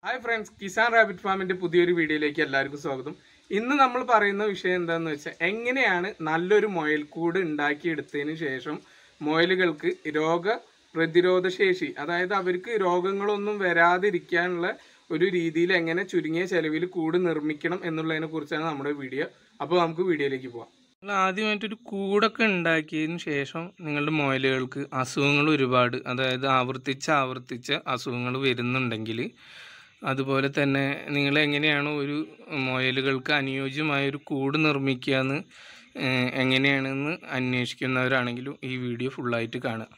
Hi friends Kisan rabbit ഫാമിന്റെ പുതിയൊരു വീഡിയോയിലേക്ക് എല്ലാവർക്കും സ്വാഗതം ഇന്ന് നമ്മൾ പറയുന്ന വിഷയം എന്താണെന്ന് വെച്ചാൽ എങ്ങനെയാണ് നല്ലൊരു മുയൽക്കൂട് ഉണ്ടാക്കിയെടുത്തതിന് ശേഷം മുയലുകൾക്ക് രോഗ പ്രതിരോധ ശേഷി അതായത് അവർക്ക് രോഗങ്ങളൊന്നും വരാതിരിക്കാനുള്ള ഒരു രീതിയിൽ എങ്ങനെ ചുരുങ്ങിയ ചെലവിൽ കൂട് നിർമ്മിക്കണം എന്നുള്ളതിനെ കുറിച്ചാണ് നമ്മുടെ വീഡിയോ അപ്പോൾ നമുക്ക് വീഡിയോയിലേക്ക് പോവാം നിങ്ങൾ ആദ്യമായിട്ടൊരു കൂടൊക്കെ ഉണ്ടാക്കിയതിന് ശേഷം നിങ്ങളുടെ മുയലുകൾക്ക് അസുഖങ്ങൾ ഒരുപാട് അതായത് ആവർത്തിച്ച് ആവർത്തിച്ച് അസുഖങ്ങൾ വരുന്നുണ്ടെങ്കിൽ അതുപോലെ തന്നെ നിങ്ങൾ എങ്ങനെയാണ് ഒരു മുയലുകൾക്ക് അനുയോജ്യമായ ഒരു കൂട് നിർമ്മിക്കുക എന്ന് ഏഹ്, എങ്ങനെയാണെന്ന് അന്വേഷിക്കുന്നവരാണെങ്കിലും ഈ വീഡിയോ ഫുള്ളായിട്ട് കാണുക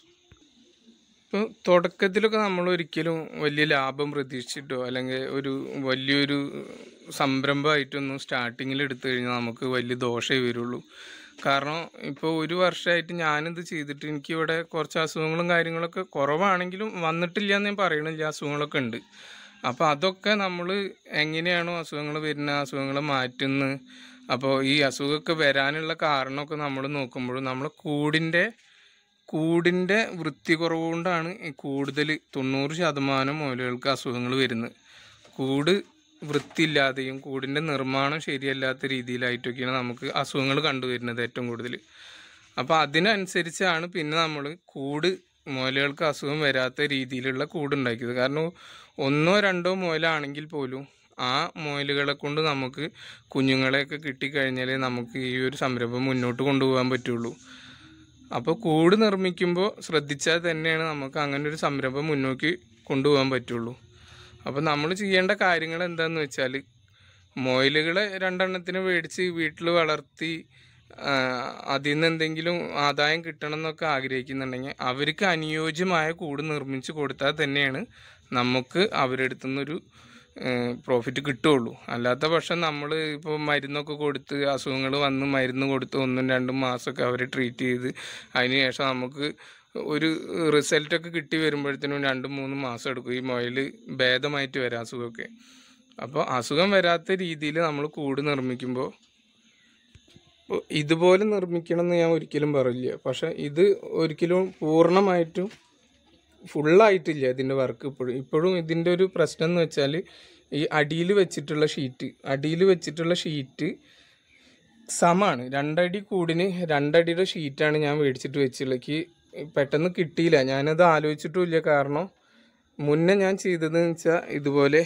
ഇപ്പോൾ തുടക്കത്തിലൊക്കെ നമ്മൾ ഒരിക്കലും വലിയ ലാഭം പ്രതീക്ഷിച്ചിട്ടോ അല്ലെങ്കിൽ ഒരു വലിയൊരു സംരംഭമായിട്ടൊന്നും സ്റ്റാർട്ടിങ്ങിൽ എടുത്തു കഴിഞ്ഞാൽ നമുക്ക് വലിയ ദോഷമേ വരുള്ളൂ കാരണം ഇപ്പോൾ ഒരു വർഷമായിട്ട് ഞാനിത് ചെയ്തിട്ട് എനിക്കിവിടെ കുറച്ച് അസുഖങ്ങളും കാര്യങ്ങളൊക്കെ കുറവാണെങ്കിലും വന്നിട്ടില്ല എന്ന് ഞാൻ പറയണില്ല അസുഖങ്ങളൊക്കെ ഉണ്ട് അപ്പോൾ അതൊക്കെ നമ്മൾ എങ്ങനെയാണോ അസുഖങ്ങൾ വരുന്ന അസുഖങ്ങൾ മാറ്റുന്നത് അപ്പോൾ ഈ അസുഖമൊക്കെ വരാനുള്ള കാരണമൊക്കെ നമ്മൾ നോക്കുമ്പോഴും നമ്മൾ കൂടിൻ്റെ കൂടിൻ്റെ വൃത്തി കുറവ് കൊണ്ടാണ് ഈ കൂടുതൽ തൊണ്ണൂറ് ശതമാനം മുയലുകൾക്ക് അസുഖങ്ങൾ വരുന്നത് കൂട് വൃത്തിയില്ലാതെയും കൂടിൻ്റെ നിർമ്മാണം ശരിയല്ലാത്ത രീതിയിലായിട്ടൊക്കെയാണ് നമുക്ക് അസുഖങ്ങൾ കണ്ടുവരുന്നത് ഏറ്റവും കൂടുതൽ അപ്പോൾ അതിനനുസരിച്ചാണ് പിന്നെ നമ്മൾ കൂട് മുയലുകൾക്ക് അസുഖം വരാത്ത രീതിയിലുള്ള കൂട് ഉണ്ടാക്കിയത് കാരണം ഒന്നോ രണ്ടോ മുയലാണെങ്കിൽ പോലും ആ മുയലുകളെ കൊണ്ട് നമുക്ക് കുഞ്ഞുങ്ങളെയൊക്കെ കിട്ടിക്കഴിഞ്ഞാലേ നമുക്ക് ഈ ഒരു സംരംഭം മുന്നോട്ട് കൊണ്ടുപോകാൻ പറ്റുള്ളൂ അപ്പോൾ കൂട് നിർമ്മിക്കുമ്പോൾ ശ്രദ്ധിച്ചാൽ തന്നെയാണ് നമുക്ക് അങ്ങനെ ഒരു സംരംഭം മുന്നോട്ട് കൊണ്ടുപോകാൻ പറ്റുള്ളൂ അപ്പോൾ നമ്മൾ ചെയ്യേണ്ട കാര്യങ്ങൾ എന്താണെന്ന് വെച്ചാൽ മൊയിലുകളെ രണ്ടെണ്ണത്തിന് മേടിച്ച് വീട്ടിൽ വളർത്തി ആ, അതിൽ നിന്ന് എന്തെങ്കിലും ആദായം കിട്ടണം എന്നൊക്കെ ആഗ്രഹിക്കുന്നുണ്ടെങ്കിൽ അവർക്ക് അനുയോജ്യമായ കൂട് നിർമ്മിച്ച് കൊടുത്താൽ തന്നെയാണ് നമുക്ക് അവരുടെ അടുത്തു നിന്നൊരു പ്രോഫിറ്റ് കിട്ടുള്ളൂ അല്ലാത്ത പക്ഷം നമ്മൾ ഇപ്പോൾ മരുന്നൊക്കെ കൊടുത്ത് അസുഖങ്ങൾ വന്ന് മരുന്ന് കൊടുത്ത് ഒന്നും രണ്ടും മാസമൊക്കെ അവരെ ട്രീറ്റ് ചെയ്ത് അതിന് ശേഷം നമുക്ക് ഒരു റിസൾട്ടൊക്കെ കിട്ടി വരുമ്പോഴത്തേനും രണ്ടും മൂന്നും മാസം എടുക്കും ഈ മുയൽ ഭേദമായിട്ട് വരാം അസുഖമൊക്കെ അപ്പോൾ അസുഖം വരാത്ത രീതിയിൽ നമ്മൾ കൂട് നിർമ്മിക്കുമ്പോൾ ഇപ്പോൾ ഇതുപോലെ നിർമ്മിക്കണം എന്ന് ഞാൻ ഒരിക്കലും പറയില്ല പക്ഷെ ഇത് ഒരിക്കലും പൂർണ്ണമായിട്ടും ഫുള്ളായിട്ടില്ല ഇതിൻ്റെ വർക്ക് ഇപ്പോഴും ഇപ്പോഴും ഇതിൻ്റെ ഒരു പ്രശ്നം എന്ന് വെച്ചാൽ ഈ അടിയിൽ വെച്ചിട്ടുള്ള ഷീറ്റ് അടിയിൽ വെച്ചിട്ടുള്ള ഷീറ്റ് സമാണ് രണ്ടടി കൂടിന് രണ്ടടിയുടെ ഷീറ്റാണ് ഞാൻ മേടിച്ചിട്ട് വെച്ചുള്ളത് എനിക്ക് പെട്ടെന്ന് കിട്ടിയില്ല ഞാനത് ആലോചിച്ചിട്ടുമില്ല കാരണം മുന്നേ ഞാൻ ചെയ്തതെന്ന് വെച്ചാൽ ഇതുപോലെ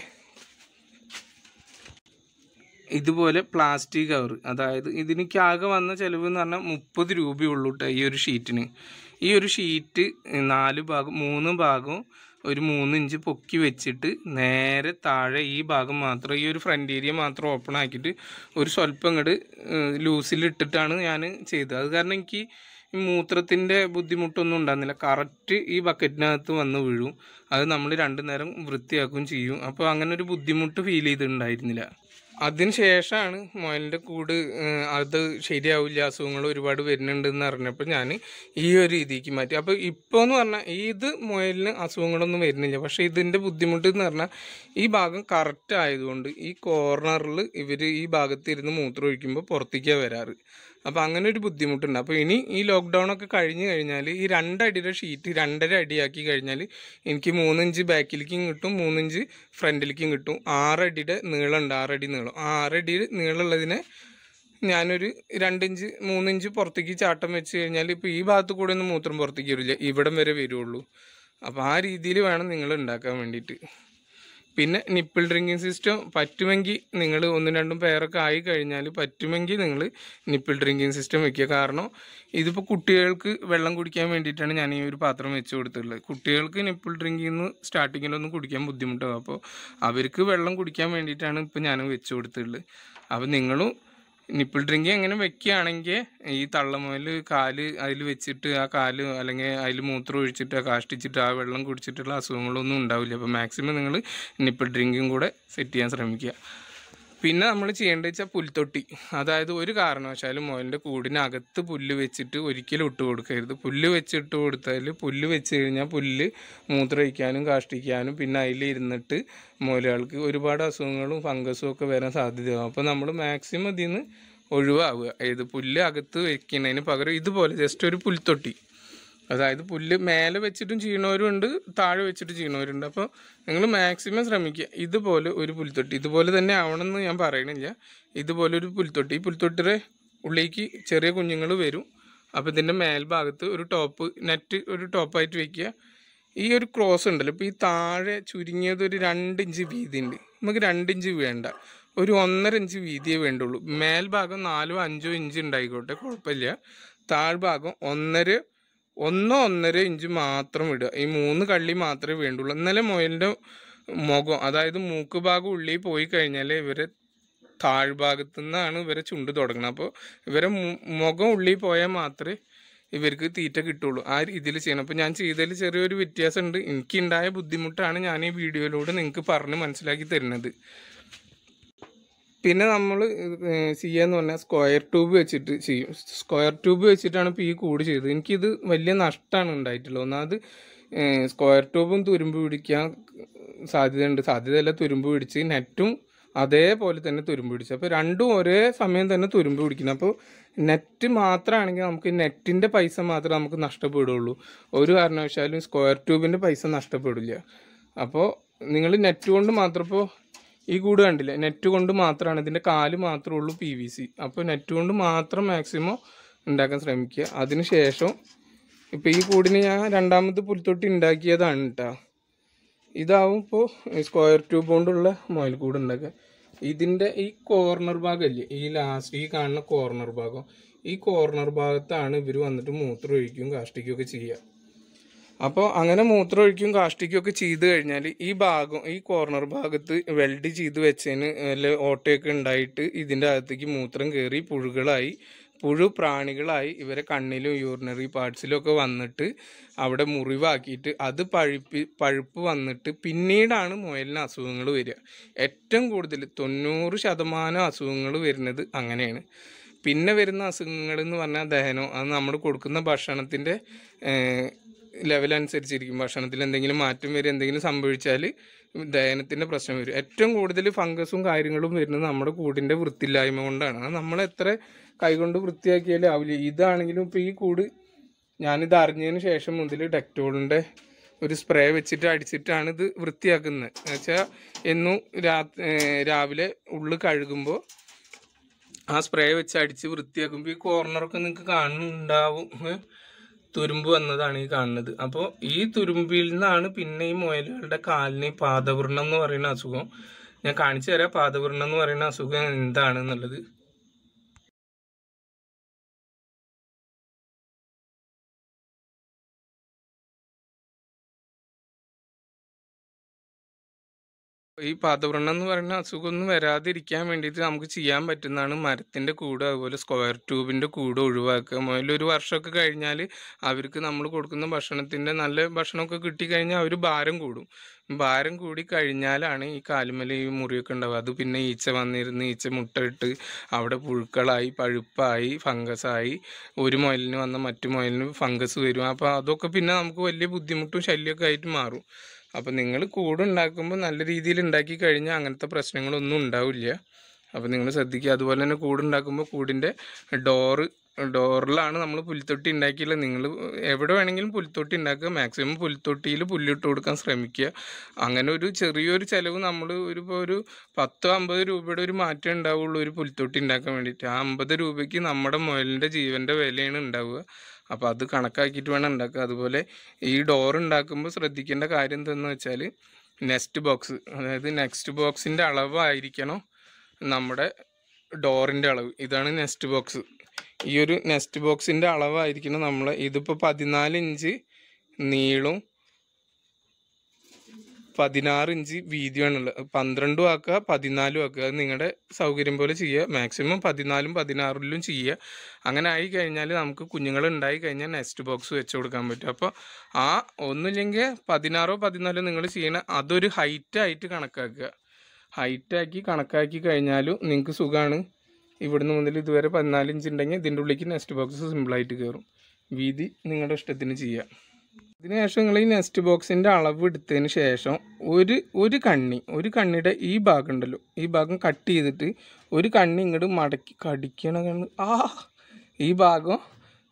ഇതുപോലെ പ്ലാസ്റ്റിക് കവർ അതായത് ഇതിനൊക്കെ ആകെ വന്ന ചിലവ് എന്ന് പറഞ്ഞാൽ മുപ്പത് രൂപയുള്ളൂ കേട്ടോ ഈ ഒരു ഷീറ്റിന് ഈ ഒരു ഷീറ്റ് നാല് ഭാഗം മൂന്ന് ഭാഗവും ഒരു മൂന്ന് ഇഞ്ച് പൊക്കി വെച്ചിട്ട് നേരെ താഴെ ഈ ഭാഗം മാത്രം ഈ ഒരു ഫ്രണ്ട് ഏരിയ മാത്രം ഓപ്പൺ ആക്കിയിട്ട് ഒരു സ്വല്പം ഇങ്ങോട്ട് ലൂസിലിട്ടിട്ടാണ് ഞാൻ ചെയ്തത് അത് കാരണം എനിക്ക് ഈ മൂത്രത്തിൻ്റെ ബുദ്ധിമുട്ടൊന്നും ഉണ്ടാകുന്നില്ല കറക്റ്റ് ഈ ബക്കറ്റിനകത്ത് വന്ന് വീഴും അത് നമ്മൾ രണ്ടു നേരം വൃത്തിയാക്കുകയും ചെയ്യും അപ്പോൾ അങ്ങനെ ഒരു ബുദ്ധിമുട്ട് ഫീൽ ചെയ്തിട്ടുണ്ടായിരുന്നില്ല അതിന് ശേഷമാണ് മുയലിൻ്റെ കൂട് ഏഹ്, അത് ശരിയാവില്ല അസുഖങ്ങൾ ഒരുപാട് വരുന്നുണ്ടെന്ന് അറിഞ്ഞപ്പോൾ ഞാൻ ഈ ഒരു രീതിക്ക് മാറ്റി അപ്പോൾ ഇപ്പോൾ എന്ന് പറഞ്ഞാൽ ഇത് മുയലിന് അസുഖങ്ങളൊന്നും വരുന്നില്ല പക്ഷേ ഇതിൻ്റെ ബുദ്ധിമുട്ട് എന്ന് പറഞ്ഞാൽ ഈ ഭാഗം കറക്റ്റ് ആയതുകൊണ്ട് ഈ കോർണറിൽ ഇവർ ഈ ഭാഗത്ത് ഇരുന്ന് മൂത്രം ഒഴിക്കുമ്പോൾ പുറത്തേക്കാണ് വരാറ് അപ്പോൾ അങ്ങനെ ഒരു ബുദ്ധിമുട്ടുണ്ട് അപ്പോൾ ഇനി ഈ ലോക്ക്ഡൗൺ ഒക്കെ കഴിഞ്ഞ് കഴിഞ്ഞാൽ ഈ രണ്ടടിയുടെ ഷീറ്റ് രണ്ടര അടിയാക്കി കഴിഞ്ഞാൽ എനിക്ക് മൂന്നിഞ്ച് ബാക്കിലേക്കും കിട്ടും മൂന്നിഞ്ച് ഫ്രണ്ടിലേക്കും കിട്ടും ആറടിയുടെ നീളമുണ്ട് ആറടി നീളം ആ ആറടി നീളമുള്ളതിനെ ഞാനൊരു രണ്ടിഞ്ച് മൂന്നിഞ്ച് പുറത്തേക്ക് ചാട്ടം വെച്ച് കഴിഞ്ഞാൽ ഇപ്പോൾ ഈ ഭാഗത്ത് കൂടെ ഒന്നും മൂത്രം പുറത്തേക്ക് വരില്ല ഇവിടം വരെ വരുള്ളൂ അപ്പോൾ ആ രീതിയിൽ വേണം നിങ്ങൾ ഉണ്ടാക്കാൻ വേണ്ടിയിട്ട് പിന്നെ നിപ്പിൾ ഡ്രിങ്കിങ് സിസ്റ്റം പറ്റുമെങ്കിൽ നിങ്ങൾ ഒന്നും രണ്ടും പേരൊക്കെ ആയി കഴിഞ്ഞാൽ പറ്റുമെങ്കിൽ നിങ്ങൾ നിപ്പിൾ ഡ്രിങ്കിങ് സിസ്റ്റം വെക്കുക കാരണം ഇതിപ്പോൾ കുട്ടികൾക്ക് വെള്ളം കുടിക്കാൻ വേണ്ടിയിട്ടാണ് ഞാൻ ഈ ഒരു പാത്രം വെച്ച് കൊടുത്തിട്ടുള്ളത് കുട്ടികൾക്ക് നിപ്പിൾ ഡ്രിങ്കിന്ന് സ്റ്റാർട്ടിങ്ങിലൊന്നും കുടിക്കാൻ ബുദ്ധിമുട്ടാകും അപ്പോൾ അവർക്ക് വെള്ളം കുടിക്കാൻ വേണ്ടിയിട്ടാണ് ഇപ്പോൾ ഞാൻ വെച്ച് കൊടുത്തിട്ടുള്ളത് അപ്പോൾ നിങ്ങളും നിപ്പിൾ ഡ്രിങ്ക് എങ്ങനെ വെക്കുകയാണെങ്കിൽ ഈ തള്ളമുതൽ കാല് അതിൽ വെച്ചിട്ട് ആ കാല് അല്ലെങ്കിൽ അതിൽ മൂത്രം ഒഴിച്ചിട്ട് കാഷ്ടിച്ചിട്ട് ആ വെള്ളം കുടിച്ചിട്ടുള്ള അസുഖങ്ങളൊന്നും ഉണ്ടാവില്ല അപ്പോൾ മാക്സിമം നിങ്ങൾ നിപ്പിൾ ഡ്രിങ്കും കൂടെ സെറ്റ് ചെയ്യാൻ ശ്രമിക്കുക പിന്നെ നമ്മൾ ചെയ്യേണ്ടത് വെച്ചാൽ പുൽത്തൊട്ടി അതായത് ഒരു കാരണവശാലും മുയലിൻ്റെ കൂടിനകത്ത് പുല്ല് വെച്ചിട്ട് ഒരിക്കലും ഇട്ട് കൊടുക്കരുത് പുല്ല് വെച്ചിട്ട് കൊടുത്താൽ പുല്ല് വെച്ച് കഴിഞ്ഞാൽ പുല്ല് മൂത്രമൊഴിക്കാനും കാഷ്ടിക്കാനും പിന്നെ അതിൽ ഇരുന്നിട്ട് മുയലുകൾക്ക് ഒരുപാട് അസുഖങ്ങളും ഫംഗസും ഒക്കെ വരാൻ സാധ്യതയാകും അപ്പോൾ നമ്മൾ മാക്സിമം ഇതിൽ നിന്ന് ഒഴിവാവുക ഏത് പുല്ല് അകത്ത് വെക്കുന്നതിന് പകരം ഇതുപോലെ ജസ്റ്റ് ഒരു പുൽത്തൊട്ടി അതായത് പുല്ല് മേലെ വെച്ചിട്ടും ചെയ്യണവരും ഉണ്ട് താഴെ വെച്ചിട്ട് ചെയ്യണവരുണ്ട് അപ്പോൾ നിങ്ങൾ മാക്സിമം ശ്രമിക്കുക ഇതുപോലെ ഒരു പുൽത്തൊട്ടി ഇതുപോലെ തന്നെ ആവണമെന്ന് ഞാൻ പറയണില്ല ഇതുപോലെ ഒരു പുൽത്തൊട്ടി ഈ പുൽത്തൊട്ടിയുടെ ഉള്ളിലേക്ക് ചെറിയ കുഞ്ഞുങ്ങൾ വരും അപ്പോൾ ഇതിൻ്റെ മേൽഭാഗത്ത് ഒരു ടോപ്പ് നെറ്റ് ഒരു ടോപ്പായിട്ട് വെക്കുക ഈ ഒരു ക്രോസ് ഉണ്ടല്ലോ ഇപ്പോൾ ഈ താഴെ ചുരുങ്ങിയത് ഒരു രണ്ട് ഇഞ്ച് വീതി ഉണ്ട് നമുക്ക് രണ്ട് ഇഞ്ച് വേണ്ട ഒരു ഒന്നര ഇഞ്ച് വീതിയേ വേണ്ടുള്ളൂ മേൽഭാഗം നാലോ അഞ്ചോ ഇഞ്ച് ഉണ്ടായിക്കോട്ടെ കുഴപ്പമില്ല താഴ്ഭാഗം ഒന്നര ഒന്നോ ഒന്നര ഇഞ്ച് മാത്രം വിടുക ഈ മൂന്ന് കള്ളി മാത്രമേ വേണ്ടുള്ളൂ എന്നാലേ മുയലിൻ്റെ മുഖം അതായത് മൂക്ക് ഭാഗം ഉള്ളിൽ പോയി കഴിഞ്ഞാൽ ഇവരെ താഴ്ഭാഗത്തു നിന്നാണ് ഇവരെ ചുണ്ട് തുടങ്ങുന്നത് അപ്പോൾ ഇവരെ മു- മുഖം ഉള്ളിൽ പോയാൽ മാത്രമേ ഇവർക്ക് തീറ്റ കിട്ടുള്ളൂ ആ രീതിയിൽ ചെയ്യണം അപ്പോൾ ഞാൻ ചെയ്തതിൽ ചെറിയൊരു വ്യത്യാസമുണ്ട് എനിക്കുണ്ടായ ബുദ്ധിമുട്ടാണ് ഞാൻ ഈ വീഡിയോയിലൂടെ നിങ്ങൾക്ക് പറഞ്ഞ് മനസ്സിലാക്കി തരുന്നത് പിന്നെ നമ്മൾ ചെയ്യാന്ന് പറഞ്ഞാൽ സ്ക്വയർ ട്യൂബ് വെച്ചിട്ട് ചെയ്യും സ്ക്വയർ ട്യൂബ് വെച്ചിട്ടാണ് ഇപ്പോൾ ഈ കൂട് ചെയ്തത് എനിക്കിത് വലിയ നഷ്ടമാണ് ഉണ്ടായിട്ടുള്ളത് ഒന്നാമത് സ്ക്വയർ ട്യൂബും തുരുമ്പ് പിടിക്കാൻ സാധ്യതയുണ്ട് സാധ്യതയല്ല തുരുമ്പ് പിടിച്ച് നെറ്റും അതേപോലെ തന്നെ തുരുമ്പ് പിടിച്ചു അപ്പോൾ രണ്ടും ഒരേ സമയം തന്നെ തുരുമ്പ് പിടിക്കണം അപ്പോൾ നെറ്റ് മാത്രമാണെങ്കിൽ നമുക്ക് നെറ്റിൻ്റെ പൈസ മാത്രമേ നമുക്ക് നഷ്ടപ്പെടുള്ളൂ ഒരു കാരണവശാലും സ്ക്വയർ ട്യൂബിൻ്റെ പൈസ നഷ്ടപ്പെടില്ല അപ്പോൾ നിങ്ങൾ നെറ്റ് കൊണ്ട് മാത്രം ഇപ്പോൾ ഈ കൂട് കണ്ടില്ലേ നെറ്റ് കൊണ്ട് മാത്രമാണ് ഇതിൻ്റെ കാല് മാത്രമേ ഉള്ളൂ പി വി സി അപ്പോൾ നെറ്റ് കൊണ്ട് മാത്രം മാക്സിമം ഉണ്ടാക്കാൻ ശ്രമിക്കുക അതിന് ശേഷം ഇപ്പോൾ ഈ കൂടിന് ഞാൻ രണ്ടാമത് പുൽത്തൊട്ടി ഉണ്ടാക്കിയതാണ് കേട്ടോ ഇതാവും ഇപ്പോൾ സ്ക്വയർ ട്യൂബ് കൊണ്ടുള്ള മുയൽക്കൂട് ഉണ്ടാക്കുക ഇതിൻ്റെ ഈ കോർണർ ഭാഗമല്ലേ ഈ ലാസ്റ്റ് ഈ കാണുന്ന കോർണർ ഭാഗം ഈ കോർണർ ഭാഗത്താണ് ഇവർ വന്നിട്ട് മൂത്രം ഒഴിക്കുകയും കാഷ്ടിക്കുകയൊക്കെ ചെയ്യുക അപ്പോൾ അങ്ങനെ മൂത്രം ഒഴിക്കും കാഷ്ടിക്കും ഒക്കെ ചെയ്ത് കഴിഞ്ഞാൽ ഈ ഭാഗം ഈ കോർണർ ഭാഗത്ത് വെൽഡ് ചെയ്ത് വെച്ചതിന് വല്ല ഓട്ടയൊക്കെ ഉണ്ടായിട്ട് ഇതിൻ്റെ അകത്തേക്ക് മൂത്രം കയറി പുഴുകളായി പുഴു പ്രാണികളായി ഇവരെ കണ്ണിലും യൂറിനറി പാർട്സിലും ഒക്കെ വന്നിട്ട് അവിടെ മുറിവാക്കിയിട്ട് അത് പഴുപ്പി പഴുപ്പ് വന്നിട്ട് പിന്നീടാണ് മുയലിന് അസുഖങ്ങൾ വരിക ഏറ്റവും കൂടുതൽ തൊണ്ണൂറ് ശതമാനം അസുഖങ്ങൾ വരുന്നത് അങ്ങനെയാണ് പിന്നെ വരുന്ന അസുഖങ്ങൾ എന്ന് പറഞ്ഞാൽ ദഹനം അത് നമ്മൾ കൊടുക്കുന്ന ഭക്ഷണത്തിൻ്റെ ലെവൽ അനുസരിച്ചിരിക്കും ഭക്ഷണത്തിൽ എന്തെങ്കിലും മാറ്റം വരും എന്തെങ്കിലും സംഭവിച്ചാൽ ദഹനത്തിൻ്റെ പ്രശ്നം വരും ഏറ്റവും കൂടുതൽ ഫംഗസും കാര്യങ്ങളും വരുന്നത് നമ്മുടെ കൂടിൻ്റെ വൃത്തിയില്ലായ്മ കൊണ്ടാണ് അത് നമ്മൾ എത്ര കൈകൊണ്ട് വൃത്തിയാക്കിയാലും ആവില്ല ഇതാണെങ്കിലും ഇപ്പോൾ ഈ കൂട് ഞാനിത് അറിഞ്ഞതിന് ശേഷം മുതൽ ഡെക്ടോളിൻ്റെ ഒരു സ്പ്രേ വെച്ചിട്ട് അടിച്ചിട്ടാണ് ഇത് വൃത്തിയാക്കുന്നത് എന്നുവെച്ചാൽ എന്നും രാ ഏഹ് രാവിലെ ഉള്ളു കഴുകുമ്പോൾ ആ സ്പ്രേ വെച്ച് അടിച്ച് വൃത്തിയാക്കുമ്പോൾ ഈ കോർണറൊക്കെ നിങ്ങൾക്ക് കാണുന്നുണ്ടാവും ഏ? തുരുമ്പ് വന്നതാണ് ഈ കാണുന്നത് അപ്പോൾ ഈ തുരുമ്പിൽ നിന്നാണ് പിന്നെ ഈ മുയലുകളുടെ കാലിന് ഈ പാദവൃണം എന്ന് പറയുന്ന അസുഖം ഞാൻ കാണിച്ചു തരാം പാദവൃണം എന്ന് പറയുന്ന അസുഖം എന്താണെന്നുള്ളത് ഈ പാദവ്രണം എന്ന് പറയുന്ന അസുഖം ഒന്നും വരാതിരിക്കാൻ വേണ്ടിയിട്ട് നമുക്ക് ചെയ്യാൻ പറ്റുന്നതാണ് മരത്തിന്റെ കൂട് അതുപോലെ സ്ക്വയർ ട്യൂബിന്റെ കൂട് ഒഴിവാക്കുക മുതൽ ഒരു വർഷമൊക്കെ കഴിഞ്ഞാൽ അവർക്ക് നമ്മൾ കൊടുക്കുന്ന ഭക്ഷണത്തിന്റെ നല്ല ഭക്ഷണമൊക്കെ കിട്ടിക്കഴിഞ്ഞാൽ അവർ ഭാരം കൂടും ഭാരം കൂടി കഴിഞ്ഞാലാണ് ഈ കാലുമല ഈ മുറിയൊക്കെ ഉണ്ടാവുക അത് പിന്നെ ഈച്ച വന്നിരുന്ന് ഈച്ച മുട്ടയിട്ട് അവിടെ പുഴുക്കളായി പഴുപ്പായി ഫംഗസായി ഒരു മുയലിന് വന്ന മറ്റു മുയലിന് ഫംഗസ് വരും അപ്പോൾ അതൊക്കെ പിന്നെ നമുക്ക് വലിയ ബുദ്ധിമുട്ടും ശല്യമൊക്കെ ആയിട്ട് മാറും അപ്പം നിങ്ങൾ കൂട് ഉണ്ടാക്കുമ്പോൾ നല്ല രീതിയിൽ ഉണ്ടാക്കി കഴിഞ്ഞാൽ അങ്ങനത്തെ പ്രശ്നങ്ങളൊന്നും ഉണ്ടാവില്ല അപ്പോൾ നിങ്ങൾ ശ്രദ്ധിക്കുക അതുപോലെ തന്നെ കൂട് ഉണ്ടാക്കുമ്പോൾ കൂടിൻ്റെ ഡോറ് ഡോറിലാണ് നമ്മൾ പുൽത്തൊട്ടി ഉണ്ടാക്കിയില്ല നിങ്ങൾ എവിടെ വേണമെങ്കിലും പുൽത്തൊട്ടി ഉണ്ടാക്കുക മാക്സിമം പുൽത്തൊട്ടിയിൽ പുല്ലിട്ട് കൊടുക്കാൻ ശ്രമിക്കുക അങ്ങനെ ഒരു ചെറിയൊരു ചിലവ് നമ്മൾ ഒരു ഇപ്പോൾ ഒരു പത്തോ അമ്പത് രൂപയുടെ ഒരു മാറ്റം ഉണ്ടാവുള്ളൂ ഒരു പുൽത്തൊട്ടി ഉണ്ടാക്കാൻ വേണ്ടിയിട്ട് ആ അമ്പത് രൂപയ്ക്ക് നമ്മുടെ മുയലിൻ്റെ ജീവൻ്റെ വിലയാണ് ഉണ്ടാവുക അപ്പോൾ അത് കണക്കാക്കിയിട്ട് വേണം ഉണ്ടാക്കുക അതുപോലെ ഈ ഡോർ ഉണ്ടാക്കുമ്പോൾ ശ്രദ്ധിക്കേണ്ട കാര്യം എന്തെന്ന് വെച്ചാൽ നെക്സ്റ്റ് ബോക്സ് അതായത് നെക്സ്റ്റ് ബോക്സിൻ്റെ അളവായിരിക്കണം നമ്മുടെ ഡോറിൻ്റെ അളവ് ഇതാണ് നെക്സ്റ്റ് ബോക്സ് ഈ ഒരു നെക്സ്റ്റ് ബോക്സിൻ്റെ അളവായിരിക്കണം നമ്മൾ ഇതിപ്പോൾ പതിനാല് ഇഞ്ച് നീളവും പതിനാറ് ഇഞ്ച് വീതിയാണുള്ളത് പന്ത്രണ്ടും ആക്കുക പതിനാലും ആക്കുക അത് നിങ്ങളുടെ സൗകര്യം പോലെ ചെയ്യുക മാക്സിമം പതിനാലും പതിനാറിലും ചെയ്യുക അങ്ങനെ ആയി കഴിഞ്ഞാൽ നമുക്ക് കുഞ്ഞുങ്ങൾ ഉണ്ടായി കഴിഞ്ഞാൽ നെക്സ്റ്റ് ബോക്സ് വെച്ച് കൊടുക്കാൻ പറ്റും അപ്പോൾ ആ ഒന്നുമില്ലെങ്കിൽ പതിനാറോ പതിനാലോ നിങ്ങൾ ചെയ്യണ അതൊരു ഹൈറ്റ് ആയിട്ട് കണക്കാക്കുക ഹൈറ്റ് ആക്കി കണക്കാക്കി കഴിഞ്ഞാലും നിങ്ങൾക്ക് സുഖമാണ് ഇവിടുന്ന് മുതൽ ഇതുവരെ പതിനാല് ഇഞ്ച് ഉണ്ടെങ്കിൽ ഇതിൻ്റെ ഉള്ളിലേക്ക് നെക്സ്റ്റ് ബോക്സ് സിമ്പിളായിട്ട് കയറും വീതി നിങ്ങളുടെ ഇഷ്ടത്തിന് ചെയ്യാം അതിനുശേഷം നിങ്ങൾ ഈ നെക്സ്റ്റ് ബോക്സിൻ്റെ അളവ് എടുത്തതിന് ശേഷം ഒരു ഒരു കണ്ണി ഒരു കണ്ണിയുടെ ഈ ഭാഗം ഉണ്ടല്ലോ ഈ ഭാഗം കട്ട് ചെയ്തിട്ട് ഒരു കണ്ണി ഇങ്ങോട്ട് മടക്കി കടിക്കണ കണ്ണ് ആ ഈ ഭാഗം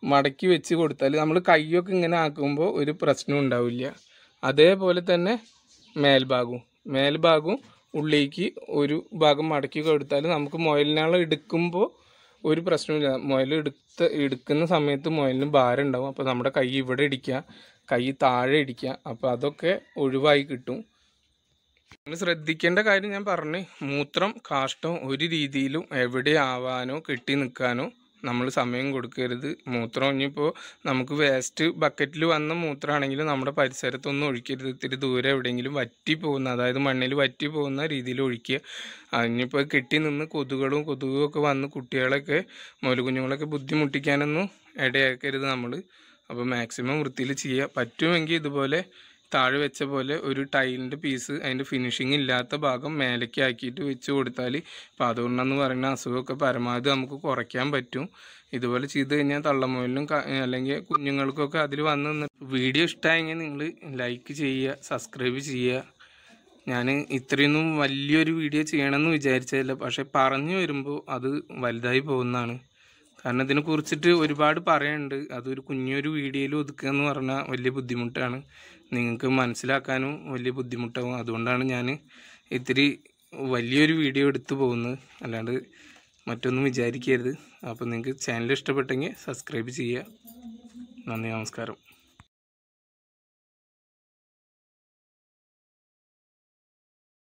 മടക്കി വെച്ച് കൊടുത്താൽ നമ്മൾ കൈയൊക്കെ ഇങ്ങനെ ആക്കുമ്പോൾ ഒരു പ്രശ്നം ഉണ്ടാവില്ല അതേപോലെ തന്നെ മേൽഭാഗവും മേൽഭാഗവും ഉള്ളിലേക്ക് ഒരു ഭാഗം മടക്കി കൊടുത്താൽ നമുക്ക് മുയലിനാളെ എടുക്കുമ്പോൾ ഒരു പ്രശ്നമില്ല മുയൽ എടുത്ത എടുക്കുന്ന സമയത്ത് മുയലിന് ഭാരം ഉണ്ടാവും അപ്പോൾ നമ്മുടെ കൈ ഇവിടെ ഇടിക്കുക കൈ താഴെ ഇടിക്കുക അപ്പോൾ അതൊക്കെ ഒഴിവായി കിട്ടും നിങ്ങൾ ശ്രദ്ധിക്കേണ്ട കാര്യം ഞാൻ പറഞ്ഞു മൂത്രം കാഷ്ടം ഒരു രീതിയിലും എവിടെ ആവാനോ കെട്ടി നിൽക്കാനോ നമ്മൾ സമയം കൊടുക്കരുത് മൂത്രം ഇനിയിപ്പോൾ നമുക്ക് വേസ്റ്റ് ബക്കറ്റിൽ വന്ന മൂത്രമാണെങ്കിൽ നമ്മുടെ പരിസരത്തൊന്നും ഒഴിക്കരുത് ഇത്തിരി ദൂരെ എവിടെയെങ്കിലും വറ്റി പോകുന്ന അതായത് മണ്ണിൽ വറ്റി പോകുന്ന രീതിയിൽ ഒഴിക്കുക അതിനിപ്പോൾ കെട്ടി നിന്ന് കൊതുകുകളും കൊതുകും ഒക്കെ വന്ന് കുട്ടികളൊക്കെ മുലകുഞ്ഞുങ്ങളൊക്കെ ബുദ്ധിമുട്ടിക്കാനൊന്നും ഇടയാക്കരുത് നമ്മൾ അപ്പോൾ മാക്സിമം വൃത്തിയിൽ ചെയ്യുക പറ്റുമെങ്കിൽ ഇതുപോലെ താഴെ വെച്ച പോലെ ഒരു ടൈലിൻ്റെ പീസ് അതിൻ്റെ ഫിനിഷിങ് ഇല്ലാത്ത ഭാഗം മേലേക്ക് ആക്കിയിട്ട് വെച്ച് കൊടുത്താൽ പാതോണ്ടെന്ന് പറയുന്ന അസുഖമൊക്കെ പരമാവധി നമുക്ക് കുറയ്ക്കാൻ പറ്റും ഇതുപോലെ ചെയ്ത് കഴിഞ്ഞാൽ തള്ളമുയലിനും ക- അല്ലെങ്കിൽ കുഞ്ഞുങ്ങൾക്കൊക്കെ അതിൽ വന്ന് നിന്ന് വീഡിയോ ഇഷ്ടമായെങ്കിൽ നിങ്ങൾ ലൈക്ക് ചെയ്യുക സബ്സ്ക്രൈബ് ചെയ്യുക ഞാൻ ഇത്രയൊന്നും വലിയൊരു വീഡിയോ ചെയ്യണമെന്ന് വിചാരിച്ചതല്ല പക്ഷെ പറഞ്ഞു വരുമ്പോൾ അത് വലുതായി പോകുന്നതാണ് കാരണം ഇതിനെ കുറിച്ചിട്ട് ഒരുപാട് പറയാനുണ്ട് അതൊരു കുഞ്ഞൊരു വീഡിയോയിൽ ഒതുക്കുക എന്ന് പറഞ്ഞാൽ വലിയ ബുദ്ധിമുട്ടാണ് നിങ്ങൾക്ക് മനസ്സിലാക്കാനും വലിയ ബുദ്ധിമുട്ടാവും അതുകൊണ്ടാണ് ഞാൻ ഇത്തിരി വലിയൊരു വീഡിയോ എടുത്തു പോകുന്നത് അല്ലാണ്ട് മറ്റൊന്നും വിചാരിക്കരുത് അപ്പോൾ നിങ്ങൾക്ക് ചാനൽ ഇഷ്ടപ്പെട്ടെങ്കിൽ സബ്സ്ക്രൈബ് ചെയ്യുക നന്ദി നമസ്കാരം